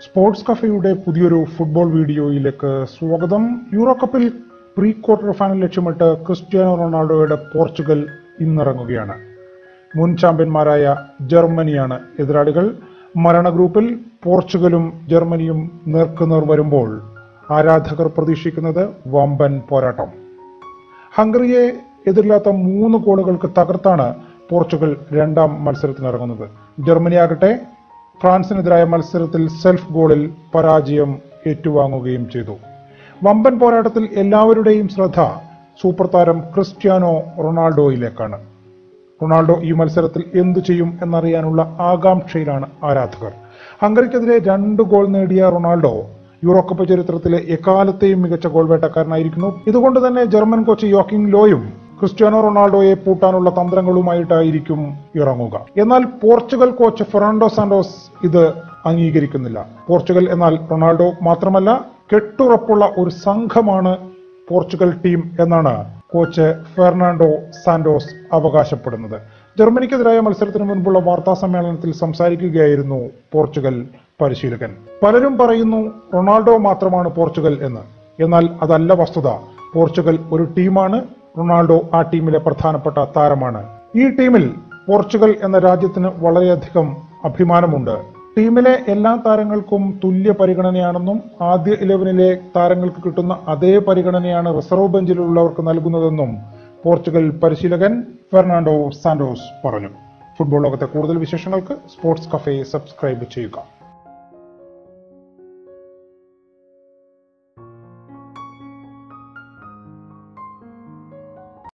sports കഫയുടെ പുതിയൊരു football വീഡിയോയിലേക്ക് സ്വാഗതം യൂറോ കപ്പിൽ പ്രീ ക്വാർട്ടർ ഫൈനൽ ലക്ഷ്യമിട്ട് ക്രിസ്ത്യാനോ റൊണാൾഡോയുടെ പോർച്ചുഗൽ ഇന്നിറങ്ങുകയാണ് മുൻ ചാമ്പ്യന്മാരായ ജർമ്മനിയാണ് എതിരാളികൾ മരണ ഗ്രൂപ്പിൽ പോർച്ചുഗലും ജർമ്മനിയും നേർക്കുനേർ വരുമ്പോൾ ആരാധകർ പ്രതീക്ഷിക്കുന്നത് വമ്പൻ പോരാട്ടം ഹംഗറിയെ എതിരില്ലാത്ത മൂന്ന് ഗോളുകൾക്ക് തകർത്താണ് പോർച്ചുഗൽ രണ്ടാം മത്സരത്തിനിറങ്ങുന്നത് ജർമ്മനി ആകട്ടെ ഫ്രാൻസിനെതിരായ മത്സരത്തിൽ സെൽഫ് ഗോളിൽ പരാജയം ഏറ്റുവാങ്ങുകയും ചെയ്തു വമ്പൻ പോരാട്ടത്തിൽ എല്ലാവരുടെയും ശ്രദ്ധ സൂപ്പർ താരം ക്രിസ്ത്യാനോ റൊണാൾഡോയിലേക്കാണ് റൊണാൾഡോ ഈ മത്സരത്തിൽ എന്തു ചെയ്യും എന്നറിയാനുള്ള ആകാംക്ഷയിലാണ് ആരാധകർ ഹംഗറിക്കെതിരെ രണ്ട് ഗോൾ നേടിയ റൊണാൾഡോ യൂറോ കപ്പ് ചരിത്രത്തിലെ എക്കാലത്തെയും മികച്ച ഗോൾ വേട്ടക്കാരനായിരിക്കുന്നു ഇതുകൊണ്ട് തന്നെ ജർമ്മൻ കോച്ച് യോക്കിംഗ് ലോയും ക്രിസ്ത്യാനോ റൊണാൾഡോയെ പൂട്ടാനുള്ള തന്ത്രങ്ങളുമായിട്ടായിരിക്കും ഇറങ്ങുക എന്നാൽ പോർച്ചുഗൽ കോച്ച് ഫെറാൻഡോ സാന്റോസ് ഇത് അംഗീകരിക്കുന്നില്ല പോർച്ചുഗൽ എന്നാൽ റൊണാൾഡോ മാത്രമല്ല കെട്ടുറപ്പുള്ള ഒരു സംഘമാണ് പോർച്ചുഗൽ ടീം എന്നാണ് കോച്ച് ഫെർണാണ്ടോ സാന്റോസ് അവകാശപ്പെടുന്നത് ജർമ്മനിക്കെതിരായ മത്സരത്തിന് മുൻപുള്ള വാർത്താ സമ്മേളനത്തിൽ സംസാരിക്കുകയായിരുന്നു പോർച്ചുഗൽ പരിശീലകൻ പലരും പറയുന്നു റൊണാൾഡോ മാത്രമാണ് പോർച്ചുഗൽ എന്ന് എന്നാൽ അതല്ല വസ്തുത പോർച്ചുഗൽ ഒരു ടീമാണ് റൊണാൾഡോ ആ ടീമിലെ പ്രധാനപ്പെട്ട താരമാണ് ഈ ടീമിൽ പോർച്ചുഗൽ എന്ന രാജ്യത്തിന് വളരെയധികം അഭിമാനമുണ്ട് ടീമിലെ എല്ലാ താരങ്ങൾക്കും തുല്യ പരിഗണനയാണെന്നും ആദ്യ ഇലവനിലെ താരങ്ങൾക്ക് കിട്ടുന്ന അതേ പരിഗണനയാണ് റിസർവ് ബെഞ്ചിലുള്ളവർക്ക് നൽകുന്നതെന്നും പോർച്ചുഗൽ പരിശീലകൻ ഫെർണാണ്ടോ സാന്റോസ് പറഞ്ഞു ഫുട്ബോൾ ലോകത്തെ കൂടുതൽ വിശേഷങ്ങൾക്ക് സ്പോർട്സ് കഫേ സബ്സ്ക്രൈബ് ചെയ്യുക